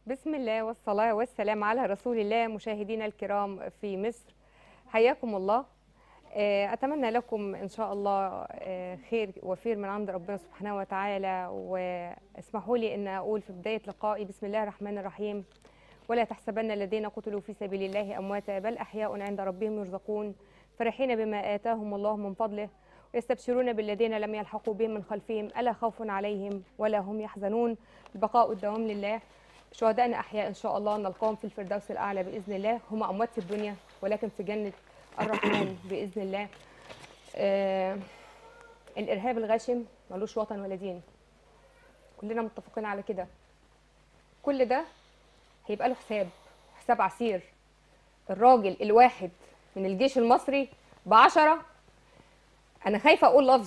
بسم الله والصلاة والسلام على رسول الله مشاهدينا الكرام في مصر حياكم الله آه، أتمنى لكم إن شاء الله آه، خير وفير من عند ربنا سبحانه وتعالى واسمحوا لي أن أقول في بداية لقائي بسم الله الرحمن الرحيم ولا تحسبن الذين قتلوا في سبيل الله أمواتا بل أحياء عند ربهم يرزقون فرحين بما آتاهم الله من فضله ويستبشرون بالذين لم يلحقوا بهم من خلفهم ألا خوف عليهم ولا هم يحزنون البقاء والدوام لله شهدائنا أحياء إن شاء الله نلقاهم في الفردوس الأعلى بإذن الله هم أموات في الدنيا ولكن في جنة الرحمن بإذن الله آه الإرهاب الغاشم ملوش وطن ولا دين كلنا متفقين على كده كل ده هيبقى له حساب حساب عسير الراجل الواحد من الجيش المصري بعشرة أنا خايفة أقول لفظ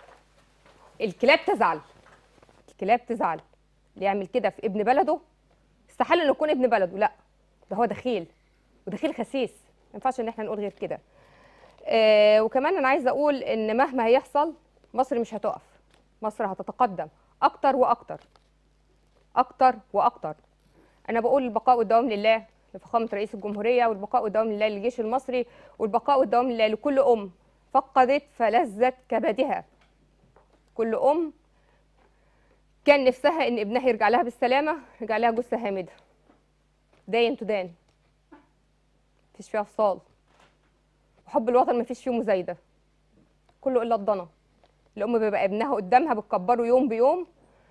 الكلاب تزعل الكلاب تزعل اللي يعمل كده في ابن بلده استحاله انه يكون ابن بلده لا ده هو دخيل ودخيل خسيس ما ينفعش ان احنا نقول غير كده آه وكمان انا عايزه اقول ان مهما هيحصل مصر مش هتقف مصر هتتقدم اكتر واكتر اكتر واكتر انا بقول البقاء والدوام لله لفخامه رئيس الجمهوريه والبقاء والدوام لله للجيش المصري والبقاء والدوام لله لكل ام فقدت فلذت كبدها كل ام كان نفسها ان ابنها يرجع لها بالسلامه يرجع لها جثه هامده داين تدان مفيش فيها فصال وحب الوطن مفيش فيه مزايده كله الا الضنا الام بيبقى ابنها قدامها بتكبره يوم بيوم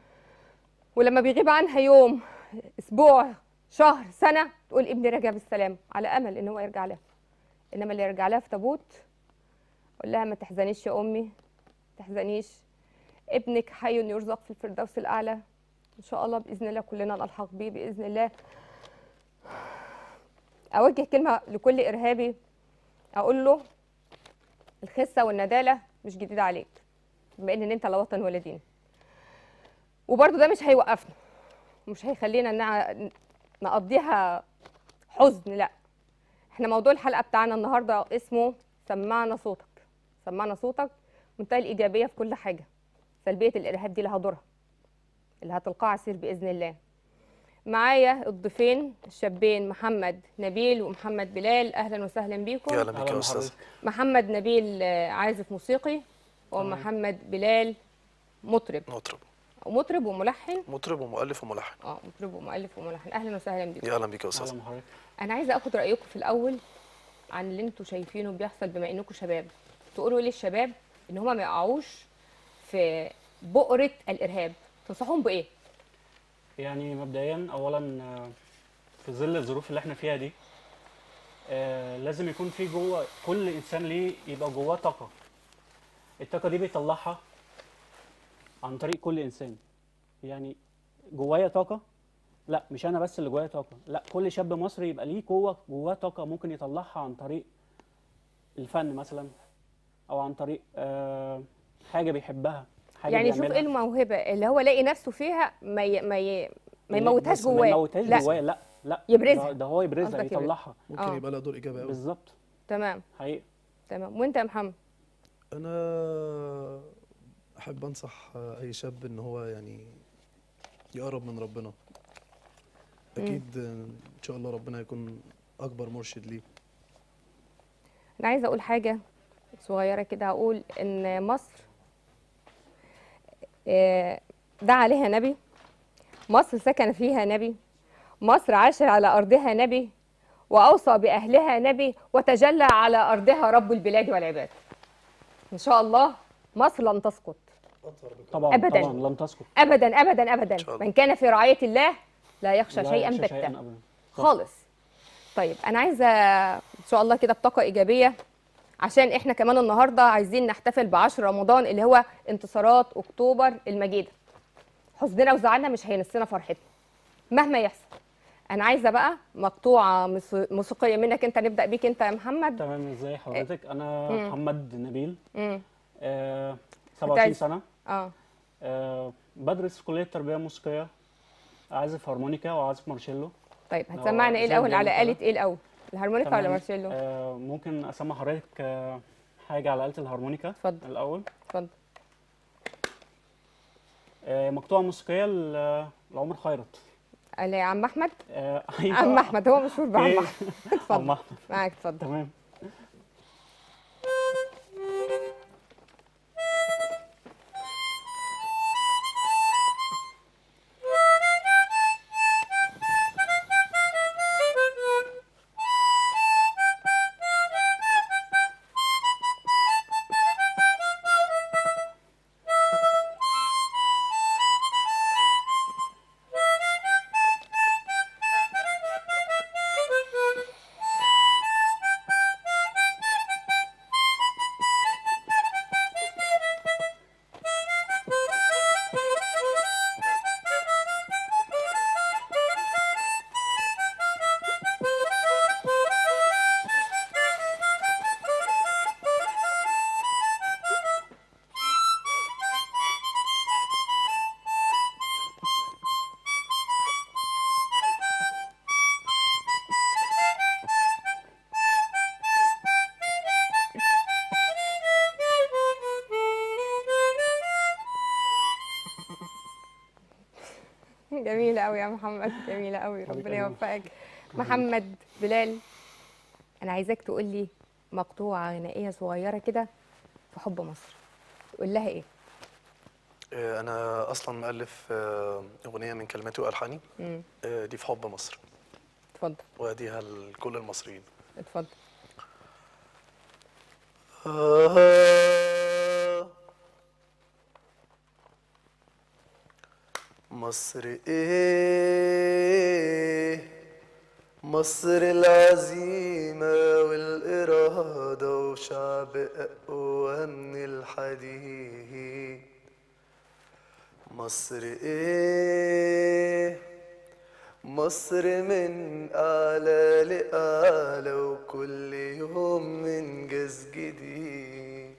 ولما بيغيب عنها يوم اسبوع شهر سنه تقول ابني راجع بالسلامه على امل ان هو يرجع لها انما اللي يرجع لها في تابوت قول لها ما تحزنيش يا امي ما تحزنيش ابنك حي يرزق في الفردوس الاعلى ان شاء الله باذن الله كلنا نلحق بيه باذن الله اوجه كلمه لكل ارهابي اقول له الخسه والنداله مش جديده عليك بما ان انت لا وطن ولا دين وبرضه ده مش هيوقفنا ومش هيخلينا نع- نقضيها حزن لا احنا موضوع الحلقه بتاعنا النهارده اسمه سمعنا صوتك سمعنا صوتك منتهى الايجابيه في كل حاجه سلبيه الارهاب دي لها دورها اللي هتلقاه عسير باذن الله معايا الضيفين الشابين محمد نبيل ومحمد بلال اهلا وسهلا بيكم يا اهلا بك أهلاً يا استاذ بحضرتك. محمد نبيل آه، عازف موسيقي ومحمد بلال مطرب مطرب ومطرب وملحن مطرب ومؤلف وملحن اه مطرب ومؤلف وملحن اهلا وسهلا بيكم يا اهلا بك يا استاذ اهلا بحضرتك انا عايزه اخد رايكم في الاول عن اللي انتوا شايفينه بيحصل بما انكم شباب تقولوا ليه الشباب ان هما ما يقعوش في بؤره الارهاب تنصحوهم بايه يعني مبدئيا اولا آه، في ظل الظروف اللي احنا فيها دي آه، لازم يكون في جوه كل انسان ليه يبقى جواه طاقه الطاقه دي بيطلعها عن طريق كل انسان يعني جوايا طاقه لا مش انا بس اللي جوايا طاقه لا كل شاب مصري يبقى ليه قوه جواه طاقه ممكن يطلعها عن طريق الفن مثلا او عن طريق آه، حاجه بيحبها حاجه يعني يشوف بيعملها. ايه الموهبه اللي هو لاقي نفسه فيها ما ي... ما ي... ما يموتهاش بس ما جواه يموتهاش لا جواه لا لا يبرزها. ده- ده هو يبرزها قصدك يبرزها. يطلعها ممكن آه. يبقى لها دور ايجابي قوي بالظبط تمام حقيقي تمام وانت يا محمد انا احب انصح اي شاب ان هو يعني يقرب من ربنا اكيد ان شاء الله ربنا هيكون اكبر مرشد ليه انا عايزه اقول حاجه صغيره كده هقول ان مصر آه، دعا عليها نبي مصر سكن فيها نبي مصر عاش على ارضها نبي واوصى باهلها نبي وتجلى على ارضها رب البلاد والعباد ان شاء الله مصر لن تسقط طبعا أبداً. طبعا لم تسقط ابدا ابدا ابدا شاء الله. من كان في رعايه الله لا يخشى لا شيئا يخشى بتا شيئا ابدا خالص طيب انا عايزه ان شاء الله كده بطاقه ايجابيه عشان احنا كمان النهارده عايزين نحتفل ب 10 رمضان اللي هو انتصارات اكتوبر المجيده حزننا وزعلنا مش هينسينا فرحتنا مهما يحصل انا عايزه بقى مقطوعه موس- موسيقيه منك انت نبدا بيك انت يا محمد تمام ازاي حضرتك انا مم. محمد نبيل امم آه عايز- 27 سنه اه آه بدرس في كليه تربيه موسيقيه عازف هارمونيكا وعازف مارشيلو طيب هو هتسمعنا ايه زي الاول على البيانو آلة ايه الاول الهارمونيكا ولا تمام. مارشيلو آه ممكن اسمع حضرتك آه حاجه على آلة الهارمونيكا اتفضل. الاول اتفضل آه مقطوعه موسيقيه ل- لعمر خيرت قال يا عم احمد آه، أيوة. عم احمد هو مشهور بعم إيه. احمد عم اتفضل أحمد. معاك اتفضل تمام جميلة قوي يا محمد جميلة قوي حبيبي ربنا يا نور. يوفقك محمد بلال أنا عايزاك تقول لي مقطوعة غنائية صغيرة كده في حب مصر تقول لها إيه؟ آه، انا اصلا مؤلف آه، اغنيه من كلماتي والحاني مم. آه، دي في حب مصر اتفضل واديها لكل المصريين اتفضل آه مصر ايه مصر العزيمة والإرادة وشعب أقوى من الحديد مصر ايه مصر من أعلى لأعلى وكل يوم إنجاز جديد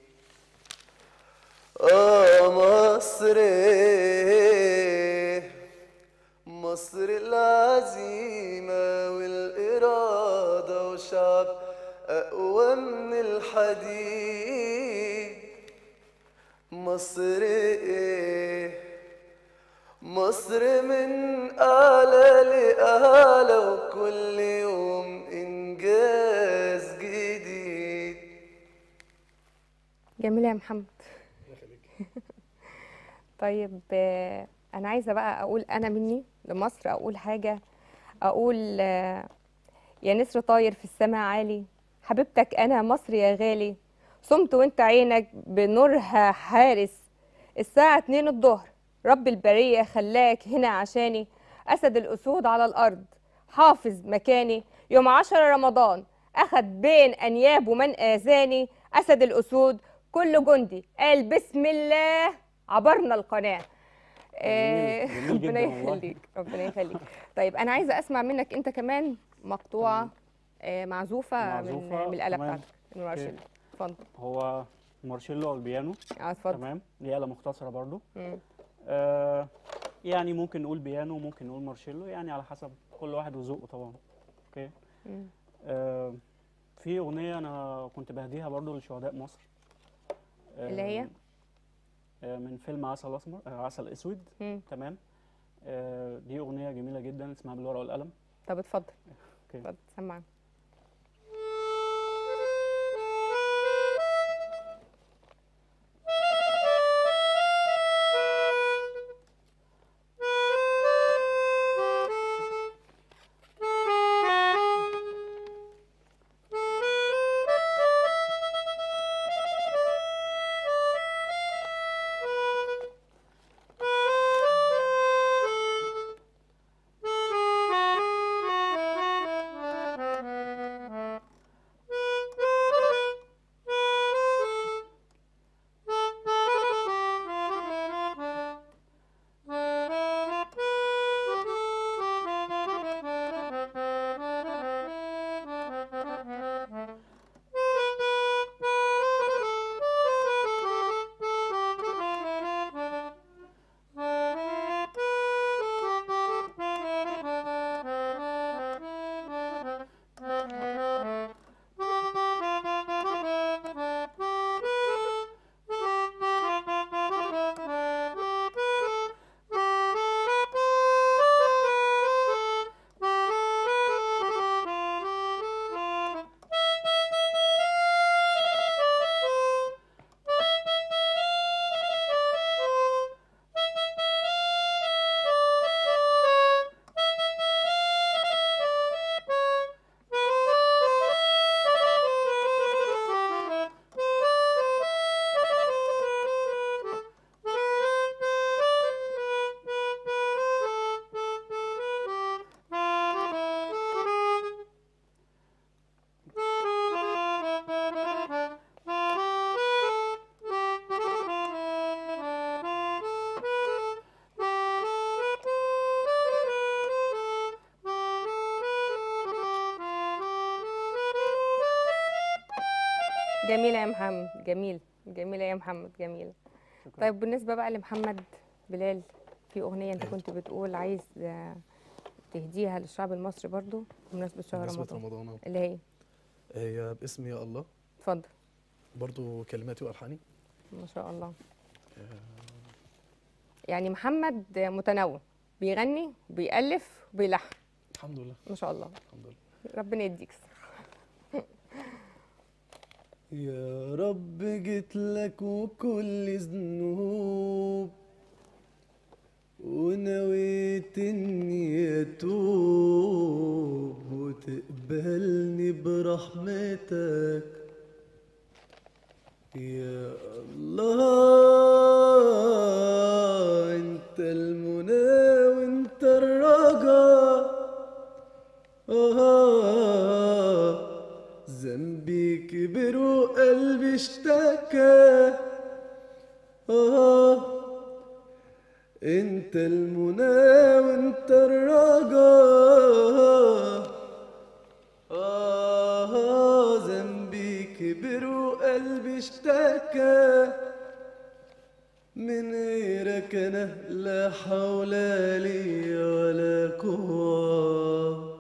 آه مصر مصر العزيمة والإرادة وشعب أقوى من الحديد مصر إيه مصر من أعلى لأعلى وكل يوم إنجاز جديد جميلة يا محمد طيب آه، أنا عايزة بقى أقول أنا مني لمصر أقول حاجة أقول آه، يا نسر طاير في السماء عالي حبيبتك أنا مصر يا غالي صمت وانت عينك بنورها حارس الساعة اتنين الظهر رب البرية خلاك هنا عشاني أسد الأسود على الأرض حافظ مكاني يوم عشر رمضان أخد بين أنياب من آذاني أسد الأسود كل جندي قال بسم الله عبرنا القناة آه، جميل جدا ربنا والله. يخليك ربنا يخليك طيب أنا عايزة أسمع منك أنت كمان مقطوعة آه، معزوفة من معزوفة، من الآلة تمام. بتاعتك من المارشيل اتفضل هو مارشيلو او البيانو اه اتفضل تمام دي آلة مختصرة برضو مم. آه يعني ممكن نقول بيانو ممكن نقول مارشيلو يعني على حسب كل واحد وذوقه طبعا اوكي مم. آه في أغنية أنا كنت بهديها برضو لشهداء مصر آه اللي هي؟ آه من فيلم عسل أسمر آه عسل أسود مم. تمام آه دي أغنية جميلة جدا اسمها بالورقة والقلم طب اتفضل اوكي اتفضل سمعنا Thank you. جميلة يا محمد جميل جميلة يا محمد جميلة شكرا طيب بالنسبة بقى لمحمد بلال في أغنية أنت كنت بتقول عايز آه، تهديها للشعب المصري برضو بمناسبة شهر بمناسبة رمضان رمضان آه. اللي هي هي باسم يا الله اتفضل برضو كلماتي والحاني ما شاء الله يعني محمد متنوع بيغني وبيألف وبيلحن الحمد لله ما شاء الله الحمد لله ربنا يديك الصحة يا رب جيت لك وكل ذنوب ونويت اني اتوب وتقبلني برحمتك يا الله انت المنى وانت الرجا آه ذنبي كبر وقلبي اشتكى آه انت المنى وانت الرجا آه ذنبي كبر وقلبي اشتكى من غيرك انا لا حول لي ولا قوه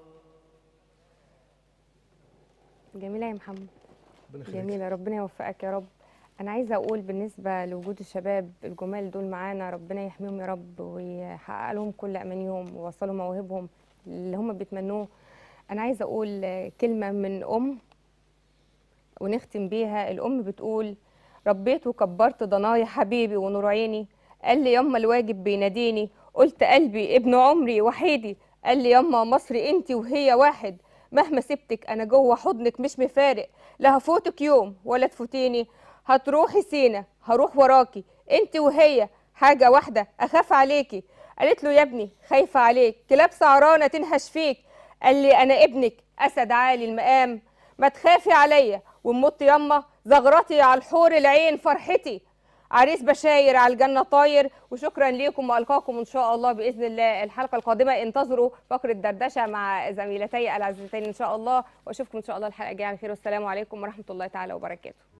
جميلة يا محمد ربنا يخليك. جميلة ربنا يوفقك يا رب أنا عايزة أقول بالنسبة لوجود الشباب الجمال دول معانا ربنا يحميهم يا رب ويحقق لهم كل أمانيهم ويوصلوا مواهبهم اللي هم بيتمنوه أنا عايزة أقول آه، كلمة من أم ونختم بيها الأم بتقول ربيت وكبرت ضنايا حبيبي ونور عيني قال لي يما الواجب بيناديني قلت قلبي ابن عمري وحيدي قال لي يما مصري انت وهي واحد مهما سبتك انا جوه حضنك مش مفارق لا هفوتك يوم ولا تفوتيني هتروحي سينا هروح وراكي انت وهي حاجة واحدة اخاف عليكي قالت له يا ابني خايفة عليك كلاب سعرانة تنهش فيك قال لي انا ابنك اسد عالي المقام ما تخافي عليا وموت يما زغرتي على الحور العين فرحتي عريس بشاير على الجنة طاير وشكرا ليكم وألقاكم إن شاء الله بإذن الله الحلقة القادمة انتظروا فقرة دردشة مع زميلتي العزيزتين إن شاء الله وأشوفكم إن شاء الله الحلقة الجاية على خير والسلام عليكم ورحمة الله تعالى وبركاته